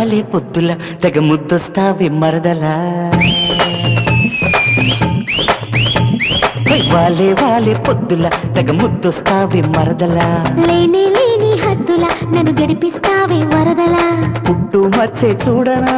వాలే పొద్దుల తెగ ముద్దొస్తావే మరదలా ఓయ్ వాలే వాలే పొద్దుల తెగ ముద్దొస్తావే మరదలా లేనే లేని హద్దుల నన్ను గడిపిస్తావే వరదలా పుట్టు మచ్చే చూడనా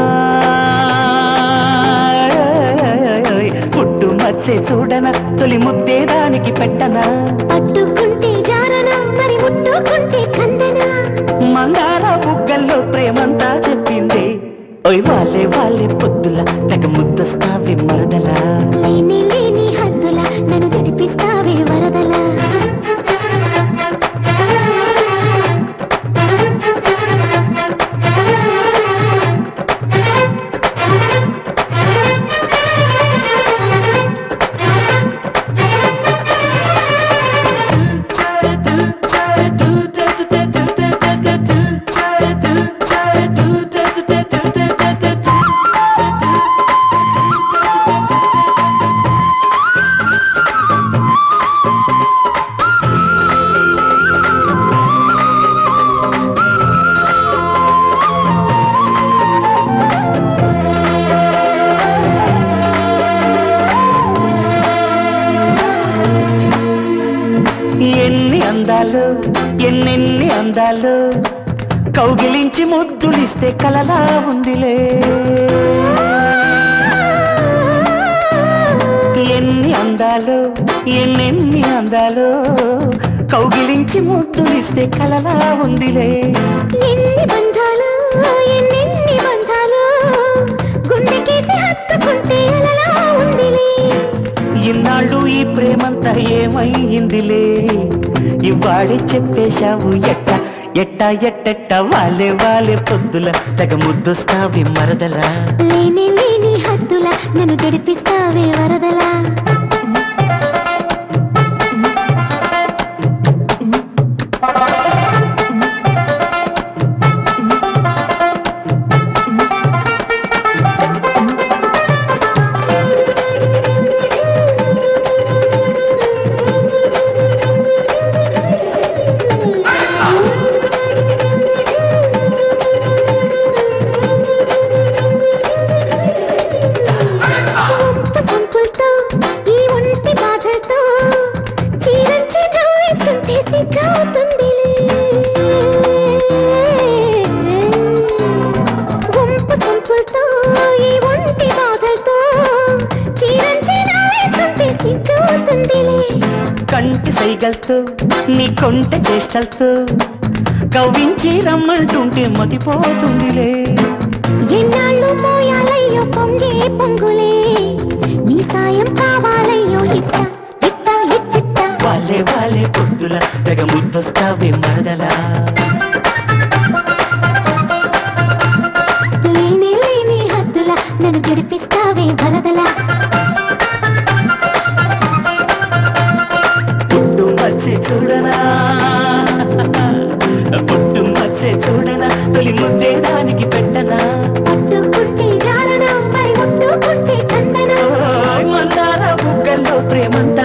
పుట్టు మచ్చే చూడనా తొలి ముద్దే దానికి పెట్టనా పట్టుకుంటే జారనా మరి ముట్టుకుంటే కందనా మందార బుగ్గల్లో ప్రేమంతా చెప్పింది ఓయ్ వాలే వాలే పొద్దుల తెగ ముద్దొస్తావే మరదలా లేనే లేని హద్దుల నన్ను గడిపిస్తావే వరదలా ఎన్ని అందాలు ఎన్నెన్ని అందాలు కౌగిలించి ముద్దులిస్తే కలలా ఉందిలే ఎన్ని అందాలు ఎన్నెన్ని అందాలు కౌగిలించి ముద్దులిస్తే కలలా ఉందిలే ఎన్ని బంధాలు ఎన్నెన్ని బంధాలు గుండెకేసి హత్తుకుంటే అలలా ఉందిలే ఇన్నాళ్ళు ఈ ప్రేమంతా ఏమైందిలే ఇవాళే చెప్పేశావు ఎట్ట ఎట్ట ఎట్టెట్ట వాలే వాలే పొద్దుల తెగ ముద్దొస్తావి మరదలా లేని లేని హద్దుల నన్ను గడిపిస్తావే వరదలా వంపు సంపులతో ఈ ఒంటి బాధలతో చీరంచి నవ్వేస్తుంటే సిగ్గవుతుందిలే వంపు సంపులతో ఈ ఒంటి బాధలతో చీరంచి నవ్వేస్తుంటే సిగ్గవుతుందిలే కంటి సైగల్తో నీ కొంట చేష్టలతో కవ్వించి రమ్మంటుంటే మతిపోతుందిలే ఎన్నాళ్ళు మోయాలయ్యో పొంగే పొంగులే నీ సాయం కావాలయ్యో ఇట్ట ఇట్ట ఇట్టిట్ట వాలే వాలే పొద్దుల తెగ ముద్దొస్తావి మరదలా లేని లేని హద్దుల నన్ను గడిపిస్తావే వరదలా పుట్టు మచ్చే చూడనా పుట్టు మచ్చే చూడనా తొలి ముద్దే దానికి పెట్టనా పట్టుకుంటే జారనా మరి ముట్టుకుంటే కందనా ఓయ్ మందార బుగ్గల్లో ప్రేమంతా